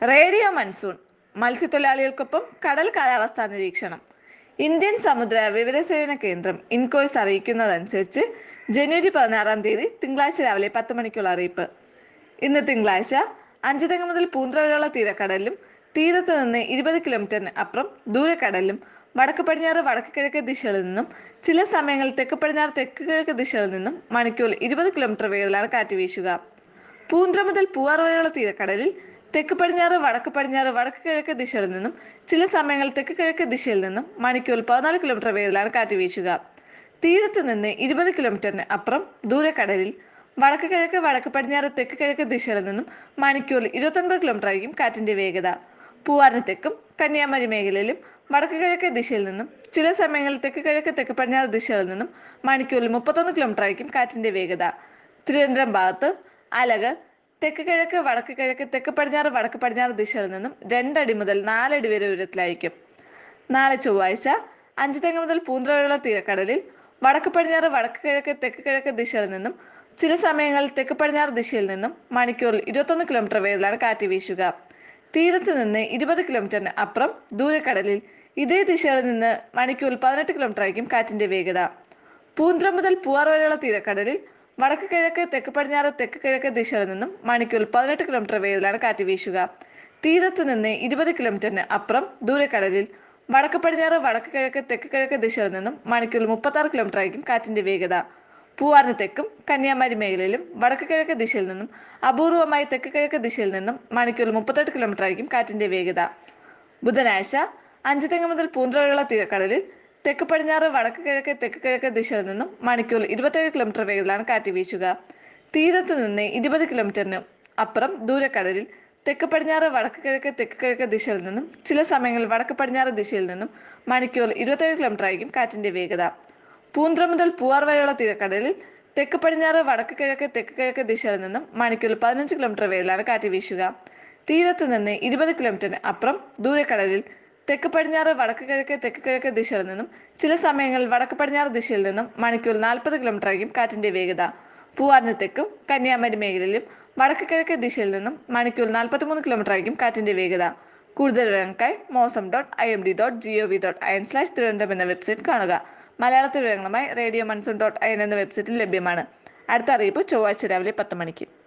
radio monsoon മത്സ്യത്തൊഴിലാളികൾക്കൊപ്പം കടൽ കാലാവസ്ഥാ നിരീക്ഷണം ഇന്ത്യൻ സമുദ്ര വിവരസേവന കേന്ദ്രം ഇൻകോയ്സ് അറിയിക്കുന്നതനുസരിച്ച് ജനുവരി പതിനാറാം തീയതി തിങ്കളാഴ്ച രാവിലെ പത്ത് മണിക്കുള്ള അറിയിപ്പ് ഇന്ന് തിങ്കളാഴ്ച അഞ്ചുതെങ്ങ് മുതൽ പൂന്തറ വരെയുള്ള തീരക്കടലിലും തീരത്ത് നിന്ന് ഇരുപത് കിലോമീറ്ററിന് അപ്പുറം ദൂരക്കടലിലും വടക്ക് പടിഞ്ഞാറ് വടക്ക് കിഴക്ക് ദിശകളിൽ നിന്നും ചില സമയങ്ങളിൽ തെക്ക് പടിഞ്ഞാറ് തെക്ക് കിഴക്ക് ദിശകളിൽ നിന്നും മണിക്കൂറിൽ ഇരുപത് കിലോമീറ്റർ വേഗത്തിലാണ് കാറ്റ് വീശുക പൂന്തറ മുതൽ പൂവാർ വരെയുള്ള തീരക്കടലിൽ തെക്ക് പടിഞ്ഞാറ് വടക്ക് പടിഞ്ഞാറ് വടക്ക് കിഴക്ക് ദിശയിൽ നിന്നും ചില സമയങ്ങളിൽ തെക്ക് കിഴക്ക് ദിശയിൽ നിന്നും മണിക്കൂറിൽ പതിനാല് കിലോമീറ്റർ വേഗത്തിലാണ് കാറ്റ് വീശുക തീരത്ത് നിന്ന് ഇരുപത് കിലോമീറ്ററിന് അപ്പുറം ദൂരക്കടലിൽ വടക്ക് കിഴക്ക് വടക്ക് പടിഞ്ഞാറ് തെക്ക് കിഴക്ക് ദിശയിൽ നിന്നും മണിക്കൂറിൽ ഇരുപത്തൊൻപത് കിലോമീറ്റർ ആയിരിക്കും കാറ്റിന്റെ വേഗത പൂവാറിന് തെക്കും കന്യാകുമാരി മേഖലയിലും വടക്ക് കിഴക്ക് ദിശയിൽ നിന്നും ചില സമയങ്ങളിൽ തെക്ക് കിഴക്ക് തെക്ക് പടിഞ്ഞാറ് ദിശകളിൽ നിന്നും മണിക്കൂറിൽ മുപ്പത്തൊന്ന് കിലോമീറ്റർ ആയിരിക്കും കാറ്റിന്റെ വേഗത തിരുവനന്തപുരം ഭാഗത്ത് അലകൾ തെക്ക് കിഴക്ക് വടക്ക് കിഴക്ക് തെക്ക് പടിഞ്ഞാറ് വടക്ക് പടിഞ്ഞാറ് ദിശകളിൽ നിന്നും രണ്ടടി മുതൽ നാലടി വരെ ഉയരത്തിലായിരിക്കും നാളെ ചൊവ്വാഴ്ച അഞ്ച് തെങ്ങ് മുതൽ പൂന്തറ വരെയുള്ള തീരക്കടലിൽ വടക്ക് പടിഞ്ഞാറ് വടക്ക് കിഴക്ക് തെക്ക് കിഴക്ക് ദിശകളിൽ നിന്നും ചില സമയങ്ങളിൽ തെക്ക് പടിഞ്ഞാറ് ദിശയിൽ നിന്നും മണിക്കൂറിൽ ഇരുപത്തൊന്ന് കിലോമീറ്റർ വേഗത്തിലാണ് കാറ്റ് വീശുക തീരത്ത് നിന്ന് ഇരുപത് കിലോമീറ്ററിന് അപ്പുറം ദൂരക്കടലിൽ ഇതേ ദിശയിൽ നിന്ന് മണിക്കൂറിൽ പതിനെട്ട് കിലോമീറ്റർ ആയിരിക്കും കാറ്റിന്റെ വേഗത പൂന്തറ മുതൽ പൂവാർ വരെയുള്ള തീരക്കടലിൽ വടക്ക് കിഴക്ക് തെക്ക് പടിഞ്ഞാറ് തെക്ക് കിഴക്ക് ദിശയിൽ നിന്നും മണിക്കൂറിൽ പതിനെട്ട് കിലോമീറ്റർ വേഗത്തിലാണ് കാറ്റ് വീശുക തീരത്ത് നിന്ന് ഇരുപത് കിലോമീറ്ററിന് അപ്പുറം ദൂരക്കടലിൽ വടക്ക് പടിഞ്ഞാറ് വടക്ക് കിഴക്ക് തെക്ക് കിഴക്ക് ദിശയിൽ നിന്നും മണിക്കൂറിൽ മുപ്പത്തി ആറ് കിലോമീറ്റർ ആയിരിക്കും കാറ്റിന്റെ വേഗത പൂവാറിന് തെക്കും കന്യാകുമാരി മേഖലയിലും വടക്ക് കിഴക്ക് ദിശയിൽ നിന്നും അപൂർവമായി തെക്ക് കിഴക്ക് ദിശയിൽ നിന്നും മണിക്കൂറിൽ മുപ്പത്തെട്ട് കിലോമീറ്റർ ആയിരിക്കും കാറ്റിന്റെ വേഗത ബുധനാഴ്ച അഞ്ച് തെങ്ങ് മുതൽ പൂന്തറ വരെയുള്ള തീരക്കടലിൽ തെക്ക് പടിഞ്ഞാറ് വടക്ക് കിഴക്ക് തെക്ക് കിഴക്ക് ദിശയിൽ നിന്നും മണിക്കൂറിൽ ഇരുപത്തേഴ് കിലോമീറ്റർ വേഗത്തിലാണ് കാറ്റ് വീശുക തീരത്ത് നിന്ന് ഇരുപത് കിലോമീറ്ററിന് അപ്പുറം ദൂരക്കടലിൽ തെക്ക് പടിഞ്ഞാറ് വടക്ക് കിഴക്ക് തെക്ക് കിഴക്ക് ദിശയിൽ നിന്നും ചില സമയങ്ങളിൽ വടക്ക് പടിഞ്ഞാറ് ദിശയിൽ നിന്നും മണിക്കൂറിൽ ഇരുപത്തേഴ് കിലോമീറ്റർ ആയിരിക്കും കാറ്റിന്റെ വേഗത പൂന്തറ മുതൽ പൂവാർ വരെയുള്ള തീരക്കടലിൽ തെക്ക് പടിഞ്ഞാറ് വടക്ക് കിഴക്ക് തെക്ക് കിഴക്ക് ദിശയിൽ നിന്നും മണിക്കൂറിൽ പതിനഞ്ച് കിലോമീറ്റർ വേഗത്തിലാണ് കാറ്റ് വീശുക തീരത്ത് നിന്ന് ഇരുപത് കിലോമീറ്ററിന് അപ്പുറം ദൂരക്കടലിൽ തെക്ക് പടിഞ്ഞാറ് വടക്ക് കിഴക്ക് തെക്ക് കിഴക്ക് ദിശയിൽ നിന്നും ചില സമയങ്ങളിൽ വടക്ക് പടിഞ്ഞാറ് ദിശയിൽ നിന്നും മണിക്കൂറിൽ നാൽപ്പത് കിലോമീറ്റർ ആയിരിക്കും കാറ്റിന്റെ വേഗത പൂവാറിന് തെക്കും കന്യാകുമാരി മേഖലയിലും വടക്ക് കിഴക്ക് ദിശയിൽ നിന്നും മണിക്കൂറിൽ നാൽപ്പത്തിമൂന്ന് കിലോമീറ്റർ ആയിരിക്കും കാറ്റിന്റെ വേഗത കൂടുതൽ വിവരങ്ങൾക്കായി mausam dot I M D dot G O V dot I N slash Thiruvananthapuram എന്ന വെബ്സൈറ്റ് കാണുക മലയാളത്തിൽ വിവരങ്ങളുമായി radio monsoon dot I N എന്ന വെബ്സൈറ്റിൽ ലഭ്യമാണ് അടുത്ത അറിയിപ്പ് ചൊവ്വാഴ്ച രാവിലെ പത്ത് മണിക്ക്